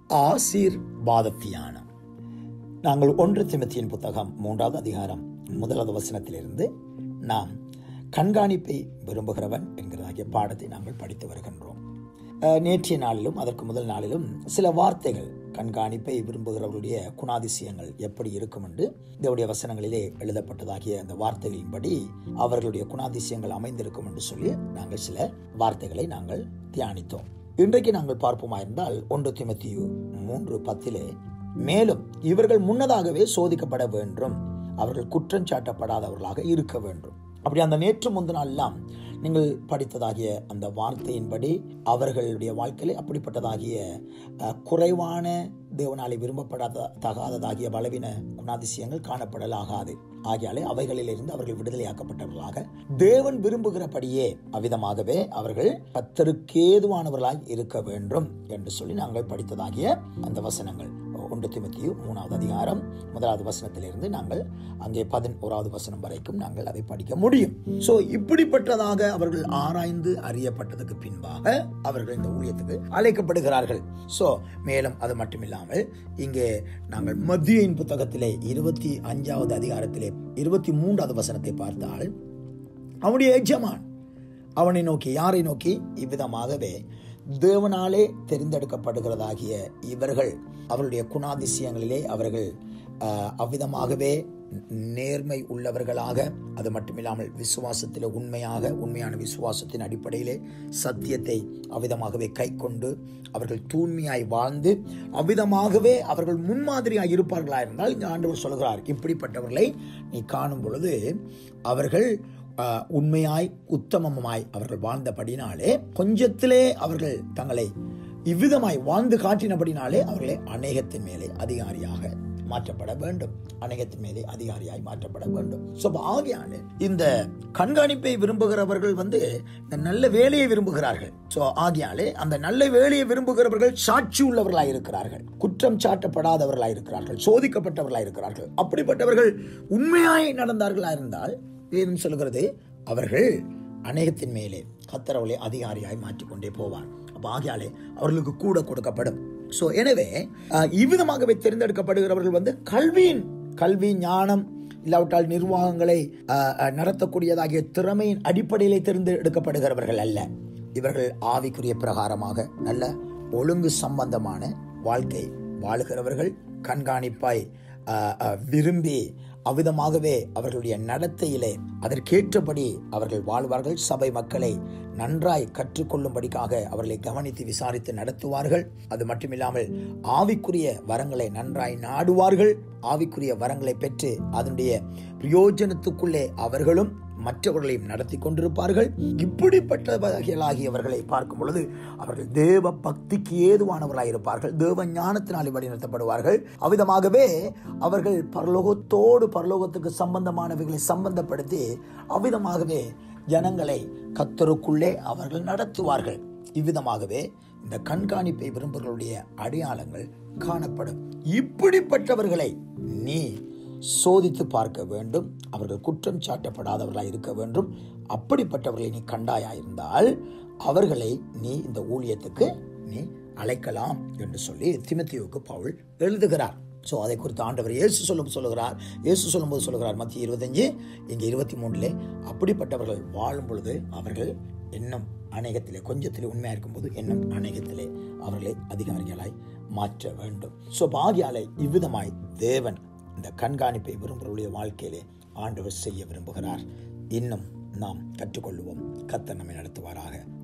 ஆசீர்வாத தியானம் நாங்கள் ஒன்று திமத்தியின் புத்தகம் மூன்றாவது அதிகாரம் முதலாவது வசனத்திலிருந்து நாம் கண்காணிப்பை விரும்புகிறவன் என்கிறதாகிய பாடத்தை நாங்கள் படித்து வருகின்றோம் அஹ், நேற்றைய நாளிலும் அதற்கு முதல் நாளிலும் சில வார்த்தைகள் கண்காணிப்பை விரும்புகிறவர்களுடைய குணாதிசயங்கள் எப்படி இருக்கும் என்று தேவடைய வசனங்களிலே எழுதப்பட்டதாகிய அந்த வார்த்தைகளின்படி அவர்களுடைய குணாதிசயங்கள் அமைந்திருக்கும் என்று சொல்லி நாங்கள் சில வார்த்தைகளை நாங்கள் தியானித்தோம் இன்றைக்கு நாங்கள் பார்ப்போமாயிருந்தால் ஒன்று திமத்தியு மூன்று பத்திலே மேலும் இவர்கள் முன்னதாகவே சோதிக்கப்பட வேண்டும் அவர்கள் குற்றம் சாட்டப்படாதவர்களாக இருக்க வேண்டும் அப்படி அந்த நேற்று முந்தினாலாம் நீங்கள் படித்ததாகிய அந்த வார்த்தையின்படி அவர்களுடைய வாழ்க்கையிலே அப்படிப்பட்டதாகிய அஹ், குறைவான தேவனாலே விரும்பப்படாத தகாததாகிய பலவீன குணாதிசயங்கள் காணப்படலாகாது ஆகியாலே அவைகளிலிருந்து அவர்கள் விடுதலையாக்கப்பட்டவர்களாக தேவன் விரும்புகிறபடியே அவ்விதமாகவே அவர்கள் கத்தருக்கேதுவானவர்களாய் இருக்க வேண்டும் என்று சொல்லி நாங்கள் படித்ததாகிய அந்த வசனங்கள் ஒன்று திமுத்தியு மூணாவது அதிகாரம் முதலாவது வசனத்திலிருந்து நாங்கள் அங்கே பதினோராவது வசனம் வரைக்கும் நாங்கள் அதை படிக்க முடியும் சோ இப்படிப்பட்டதாக அவர்கள் ஆராய்ந்து அறியப்பட்டதுக்கு பின்பாக அவர்கள் இந்த ஊழியத்துக்கு அழைக்கப்படுகிறார்கள் சோ மேலும் அது மட்டுமில்லாமல் இங்கே நாங்கள் மத்தியின் புத்தகத்திலே இருபத்தி அஞ்சாவது அதிகாரத்திலே இருபத்தி மூன்றாவது வசனத்தை பார்த்தால் அவனுடைய எஜமான் அவனை நோக்கி யாரை நோக்கி இவ்விதமாகவே தேவனாலே தெரிந்தெடுக்கப்படுகிறதாகிய இவர்கள் அவருடைய குணாதிசயங்களிலே அவர்கள் ஆஹ், அவ்விதமாகவே நேர்மை உள்ளவர்களாக அது மட்டுமில்லாமல் விசுவாசத்தில் உண்மையாக உண்மையான விசுவாசத்தின் அடிப்படையிலே சத்தியத்தை அவ்விதமாகவே கை கொண்டு அவர்கள் தூய்மையாய் வாழ்ந்து அவ்விதமாகவே அவர்கள் முன்மாதிரியாய் இருப்பார்களா இருந்தால் இங்கே ஆண்டவர் சொல்கிறார் இப்படிப்பட்டவர்களை நீ காணும் பொழுது அவர்கள் ஆஹ், உண்மையாய் உத்தமமாய் அவர்கள் வாழ்ந்தபடினாலே கொஞ்சத்திலே அவர்கள் தங்களை இவ்விதமாய் வாழ்ந்து காட்டினபடினாலே அவர்களை அநேகத்தின் மேலே அதிகாரியாக மாற்றப்பட வேண்டும் அநேகத்தின் மேலே அதிகாரியாய் மாற்றப்பட வேண்டும் சோ ஆகியான இந்த கண்காணிப்பை விரும்புகிறவர்கள் வந்து இந்த நல்ல வேலையை விரும்புகிறார்கள் சோ ஆகியாலே அந்த நல்ல வேலையை விரும்புகிறவர்கள் சாட்சி உள்ளவர்களாய் இருக்கிறார்கள் குற்றம் சாட்டப்படாதவர்களாய் இருக்கிறார்கள் சோதிக்கப்பட்டவர்களாய் இருக்கிறார்கள் அப்படிப்பட்டவர்கள் உண்மையாய் நடந்தார்களா இருந்தால் வேதம் சொல்கிறது அவர்கள் அநேகத்தின் மேலே கத்தரவளை அதிகாரியாய் மாற்றிக்கொண்டே போவார் அப்ப ஆகியாலே அவர்களுக்கு கூட கொடுக்கப்படும் சோ எனவே அஹ், இவ்விதமாகவே தேர்ந்தெடுக்கப்படுகிறவர்கள் வந்து கல்வியின் கல்வி ஞானம் இல்லாவிட்டால் நிர்வாகங்களை அஹ், அஹ், நடத்தக்கூடியதாகிய திறமையின் அடிப்படையிலே தேர்ந்தெடுக்கப்படுகிறவர்கள் அல்ல இவர்கள் ஆவிக்குரிய பிரகாரமாக நல்ல ஒழுங்கு சம்பந்தமான வாழ்க்கை வாழுகிறவர்கள் கண்காணிப்பாய் அஹ், அஹ், விரும்பி அவ்விதமாகவே அவர்களுடைய நடத்தையிலே அதற்கேற்றபடி அவர்கள் வாழ்வார்கள் சபை மக்களை நன்றாய் கற்றுக்கொள்ளும்படிக்காக அவர்களை கவனித்து விசாரித்து நடத்துவார்கள் அது மட்டுமில்லாமல் ஆவிக்குரிய வரங்களை நன்றாய் நாடுவார்கள் ஆவிக்குரிய வரங்களை பெற்று அதனுடைய பிரயோஜனத்துக்குள்ளே அவர்களும் மற்றவர்களையும் நடத்தி கொண்டிருப்பார்கள் இப்படிப்பட்டவர்களாகியவர்களை பார்க்கும் பொழுது அவர்கள் தேவ பக்திக்கு ஏதுவானவர்களாய் இருப்பார்கள் தேவ ஞானத்தினால் வழிநடத்தப்படுவார்கள் அவ்விதமாகவே அவர்கள் பரலோகத்தோடு பரலோகத்துக்கு சம்பந்தமானவைகளை சம்பந்தப்படுத்தி அவ்விதமாகவே ஜனங்களை கத்தருக்குள்ளே அவர்கள் நடத்துவார்கள் இவ்விதமாகவே இந்த கண்காணிப்பை விரும்புகளுடைய அடையாளங்கள் காணப்படும் இப்படிப்பட்டவர்களை நீ சோதித்து பார்க்க வேண்டும் அவர்கள் குற்றம் சாட்டப்படாதவர்களாய் இருக்க வேண்டும் அப்படிப்பட்டவர்களை நீ கண்டாயாயிருந்தால் அவர்களை நீ இந்த ஊழியத்துக்கு நீ அழைக்கலாம் என்று சொல்லி திமத்தியுக்கு பவுல் எழுதுகிறார் ஸோ அதை குறித்து ஆண்டவர் இயேசு சொல்லும் சொல்லுகிறார் இயேசு சொல்லும்போது சொல்லுகிறார் மத்திய இருபத்தஞ்சு இங்கே இருபத்தி மூன்றிலே அப்படிப்பட்டவர்கள் வாழும் பொழுது அவர்கள் இன்னும் அநேகத்திலே கொஞ்சத்திலே உண்மையாக இருக்கும்போது இன்னும் அநேகத்திலே அவர்களை அதிகாரிகளாய் மாற்ற வேண்டும் ஸோ பாகியாலை இவ்விதமாய் தேவன் இந்த கண்காணிப்பை விரும்புகிறவருடைய வாழ்க்கையிலே ஆண்டவர் செய்ய விரும்புகிறார் இன்னும் நாம் கற்றுக்கொள்வோம் கத்தர் நம்மை நடத்துவாராக